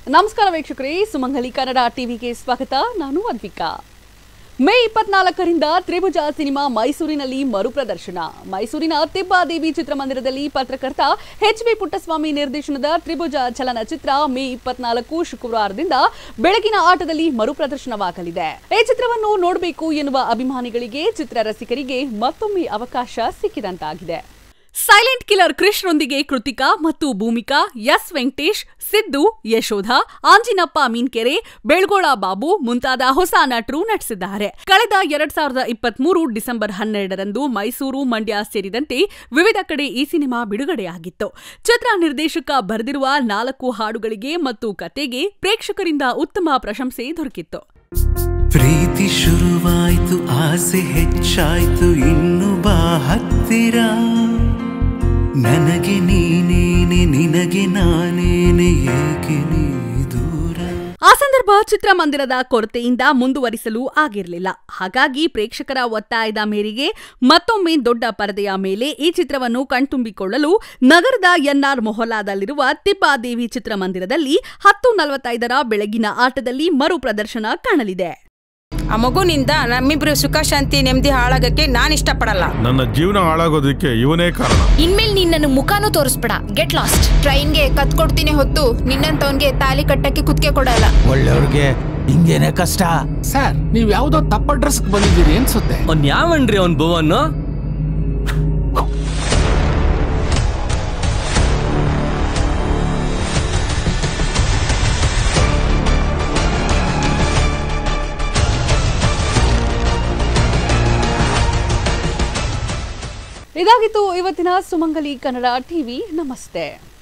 ನಮಸ್ಕಾರ ವೀಕ್ಷಕರೇ ಸುಮಂಗಲಿ ಕನ್ನಡ ಟಿವಿಗೆ ಸ್ವಾಗತ ನಾನು ಅದ್ವಿಕಾ ಮೇ ಇಪ್ಪತ್ನಾಲ್ಕರಿಂದ ತ್ರಿಭುಜ ಸಿನಿಮಾ ಮೈಸೂರಿನಲ್ಲಿ ಮರುಪ್ರದರ್ಶನ ಮೈಸೂರಿನ ತಿಬ್ಬಾದೇವಿ ಚಿತ್ರಮಂದಿರದಲ್ಲಿ ಪತ್ರಕರ್ತ ಎಚ್ ವಿ ಪುಟ್ಟಸ್ವಾಮಿ ನಿರ್ದೇಶನದ ತ್ರಿಭುಜ ಚಲನಚಿತ್ರ ಮೇ ಇಪ್ಪತ್ನಾಲ್ಕು ಶುಕ್ರವಾರದಿಂದ ಬೆಳಗಿನ ಆಟದಲ್ಲಿ ಮರುಪ್ರದರ್ಶನವಾಗಲಿದೆ ಈ ಚಿತ್ರವನ್ನು ನೋಡಬೇಕು ಎನ್ನುವ ಅಭಿಮಾನಿಗಳಿಗೆ ಚಿತ್ರರಸಿಕರಿಗೆ ಮತ್ತೊಮ್ಮೆ ಅವಕಾಶ ಸಿಕ್ಕಿದಂತಾಗಿದೆ ಸೈಲೆಂಟ್ ಕಿಲ್ಲರ್ ಕ್ರಿಶ್ರೊಂದಿಗೆ ಕೃತಿಕಾ ಮತ್ತು ಭೂಮಿಕಾ ಎಸ್ ವೆಂಕಟೇಶ್ ಸಿದ್ದು ಯಶೋಧ ಆಂಜಿನಪ್ಪ ಮೀನ್ಕೆರೆ ಬೆಳ್ಗೋಳ ಬಾಬು ಮುಂತಾದ ಹೊಸ ನಟರು ನಟಿಸಿದ್ದಾರೆ ಕಳೆದ ಎರಡ್ ಸಾವಿರದ ಇಪ್ಪತ್ಮೂರು ಡಿಸೆಂಬರ್ ಹನ್ನೆರಡರಂದು ಮೈಸೂರು ಮಂಡ್ಯ ಸೇರಿದಂತೆ ವಿವಿಧ ಕಡೆ ಈ ಸಿನಿಮಾ ಬಿಡುಗಡೆಯಾಗಿತ್ತು ಚಿತ್ರ ನಿರ್ದೇಶಕ ಬರೆದಿರುವ ನಾಲ್ಕು ಹಾಡುಗಳಿಗೆ ಮತ್ತು ಕತೆಗೆ ಪ್ರೇಕ್ಷಕರಿಂದ ಉತ್ತಮ ಪ್ರಶಂಸೆ ದೊರಕಿತ್ತು ಪ್ರೀತಿ ಶುರುವಾಯ್ತು ಆಸೆ ಹೆಚ್ಚಾಯ್ತು ಇನ್ನು ಬಾ ಹತ್ತಿರ ನನಗೆ ನೀನೇನೆ ನಿನಗೆ ನಾನೇನೆ ಏಕೆ ನೀ ದೂರ ಆ ಸಂದರ್ಭ ಚಿತ್ರಮಂದಿರದ ಕೊರತೆಯಿಂದ ಮುಂದುವರಿಸಲು ಆಗಿರಲಿಲ್ಲ ಹಾಗಾಗಿ ಪ್ರೇಕ್ಷಕರ ಒತ್ತಾಯದ ಮೇರೆಗೆ ಮತ್ತೊಮ್ಮೆ ದೊಡ್ಡ ಪರದೆಯ ಮೇಲೆ ಈ ಚಿತ್ರವನ್ನು ಕಣ್ತುಂಬಿಕೊಳ್ಳಲು ನಗರದ ಎನ್ಆರ್ ಮೊಹಲಾದಲ್ಲಿರುವ ತಿಬ್ಬಾದೇವಿ ಚಿತ್ರಮಂದಿರದಲ್ಲಿ ಹತ್ತು ನಲವತ್ತೈದರ ಬೆಳಗಿನ ಆಟದಲ್ಲಿ ಮರು ಪ್ರದರ್ಶನ ಕಾಣಲಿದೆ ಆ ಮಗುನಿಂದ ನಮ್ಮಿಬ್ರು ಸುಖ ಶಾಂತಿ ನೆಮ್ಮದಿ ಹಾಳಾಗಕ್ಕೆ ನಾನು ಇಷ್ಟಪಡಲ್ಲ ನನ್ನ ಜೀವನ ಹಾಳಾಗೋದಕ್ಕೆ ಇವನೇ ಕಾರಣ ಇನ್ಮೇಲೆ ನೀನ್ ನನ್ನ ಮುಖಾನೂ ತೋರಿಸ್ಬೇಡ ಗೆಟ್ ಲಾಸ್ಟ್ ಟ್ರೈನ್ಗೆ ಕತ್ಕೊಡ್ತೀನಿ ಹೊತ್ತು ನಿನ್ನಂತವನ್ಗೆ ತಾಲಿ ಕಟ್ಟಕ್ಕೆ ಕುತ್ತಿಗೆ ಕೊಡಲ್ಲ ಒಳ್ಳೆಯವ್ರಿಗೆ ಹಿಂಗೇನೆ ಕಷ್ಟ ಸರ್ ನೀವ್ ಯಾವ್ದೋ ತಪ್ಪ ಅಡ್ರೆಸ್ ಬಂದಿದ್ದೀರಿ ಅನ್ಸುತ್ತೆ ಅವ್ನ್ ಯಾವನ್ರಿ ಅವ್ನ್ ಭುವನ್ ಇದಾಗಿತ್ತು ಇವತ್ತಿನ ಸುಮಂಗಲಿ ಕನ್ನಡ ಟಿವಿ ನಮಸ್ತೆ